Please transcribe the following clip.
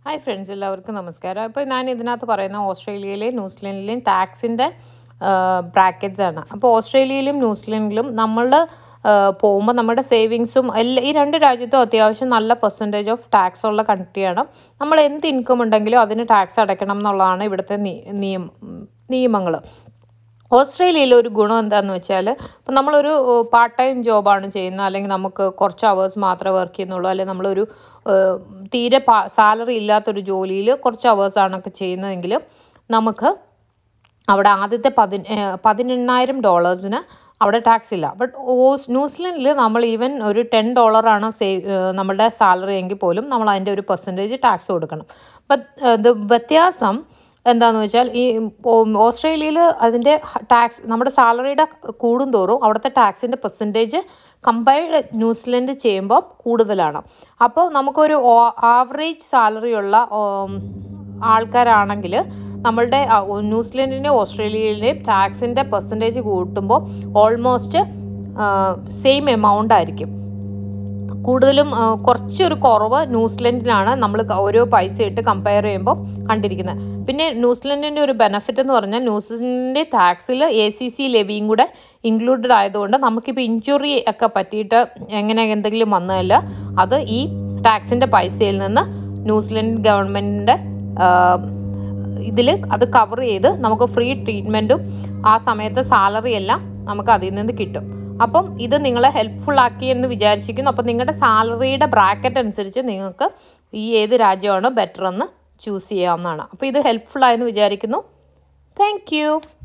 hi friends എല്ലാവർക്കും നമസ്കാരം അപ്പോൾ ഞാൻ ഇതിനകത്ത് പറയുന്ന ഓസ്ട്രേലിയയിലെയും ന്യൂസിലൻഡിലെയും ടാക്സിൻ്റെ ബ്രാക്കറ്റ്സ് ആണ് അപ്പോൾ ഓസ്ട്രേലിയയിലും ന്യൂസിലൻഡിലും നമ്മൾ പോകുമ്പോൾ നമ്മുടെ സേവിങ്സും എല്ലാ ഈ രണ്ട് രാജ്യത്തും അത്യാവശ്യം നല്ല പെർസെൻറ്റേജ് ഓഫ് ടാക്സ് ഉള്ള കൺട്രിയാണ് നമ്മൾ എന്ത് ഇൻകം ഉണ്ടെങ്കിലും അതിന് ടാക്സ് അടയ്ക്കണം എന്നുള്ളതാണ് ഇവിടുത്തെ നിയമ നിയമങ്ങൾ ഓസ്ട്രേലിയയിൽ ഒരു ഗുണം എന്താണെന്ന് വെച്ചാൽ ഇപ്പം നമ്മളൊരു പാർട്ട് ടൈം ജോബാണ് ചെയ്യുന്നത് അല്ലെങ്കിൽ നമുക്ക് കുറച്ച് അവേഴ്സ് മാത്രമേ വർക്ക് ചെയ്യുന്നുള്ളൂ അല്ലെങ്കിൽ നമ്മളൊരു ഏഹ്, തീരെ സാലറി ഇല്ലാത്തൊരു ജോലിയിൽ കുറച്ച് അവേഴ്സാണൊക്കെ ചെയ്യുന്നതെങ്കിൽ നമുക്ക് അവിടെ ആദ്യത്തെ പതി ഏഹ്, പതിനെണ്ണായിരം ഡോളേഴ്സിന് അവിടെ ടാക്സ് ഇല്ല ബട്ട് ഓസ് ന്യൂസിലൻഡിൽ നമ്മൾ ഈവൻ ഒരു ടെൻ ഡോളറാണ് സേവ് നമ്മുടെ സാലറി എങ്കിൽ പോലും നമ്മൾ അതിൻ്റെ ഒരു പെർസെൻറ്റേജ് ടാക്സ് കൊടുക്കണം ബട്ട് ഇത് വ്യത്യാസം എന്താണെന്ന് വെച്ചാൽ ഈ ഓ- ഓസ്ട്രേലിയയിൽ അതിൻ്റെ ടാക്സ് നമ്മുടെ സാലറിയുടെ കൂടുന്തോറും അവിടുത്തെ ടാക്സിൻ്റെ പെർസെൻറ്റേജ് കമ്പയർഡ് ന്യൂസിലൻഡ് ചെയ്യുമ്പോൾ കൂടുതലാണ് അപ്പോൾ നമുക്കൊരു ആവറേജ് സാലറി ഉള്ള ഉം, ആൾക്കാരാണെങ്കിൽ നമ്മളുടെ ആ, ന്യൂസിലൻഡിൻ്റെയും ഓസ്ട്രേലിയയിലെയും ടാക്സിൻ്റെ പെർസെൻറ്റേജ് കൂട്ടുമ്പോൾ ഓൾമോസ്റ്റ് സെയിം എമൗണ്ട് ആയിരിക്കും കൂടുതലും ആ, കുറച്ചൊരു കുറവ് ന്യൂസിലൻഡിലാണ് നമ്മൾ ഓരോ പൈസ ഇട്ട് കമ്പയർ ചെയ്യുമ്പോൾ കണ്ടിരിക്കുന്നത് പിന്നെ ന്യൂസിലൻഡിൻ്റെ ഒരു ബെനഫിറ്റ് എന്ന് പറഞ്ഞാൽ ന്യൂസിലൻഡിൻ്റെ ടാക്സിൽ എ സി സി ലെവിയും കൂടെ ഇൻക്ലൂഡഡ് ആയതുകൊണ്ട് നമുക്കിപ്പോൾ ഇഞ്ചുറി ഒക്കെ പറ്റിയിട്ട് എങ്ങനെ എന്തെങ്കിലും വന്നതല്ല അത് ഈ ടാക്സിൻ്റെ പൈസയിൽ നിന്ന് ന്യൂസിലൻഡ് ഗവൺമെൻറ്റിൻ്റെ ഇതിൽ അത് കവർ ചെയ്ത് നമുക്ക് ഫ്രീ ട്രീറ്റ്മെൻറ്റും ആ സമയത്തെ സാലറി എല്ലാം നമുക്ക് അതിൽ നിന്ന് കിട്ടും അപ്പം ഇത് നിങ്ങളെ ഹെൽപ്ഫുൾ ആക്കി എന്ന് വിചാരിച്ചിരിക്കുന്നു അപ്പം നിങ്ങളുടെ സാലറിയുടെ ബ്രാക്കറ്റ് അനുസരിച്ച് നിങ്ങൾക്ക് ഈ ഏത് രാജ്യമാണോ ബെറ്റർ എന്ന് ചൂസ് ചെയ്യാവുന്നതാണ് അപ്പോൾ ഇത് ഹെൽപ്ഫുൾ ആയെന്ന് വിചാരിക്കുന്നു താങ്ക്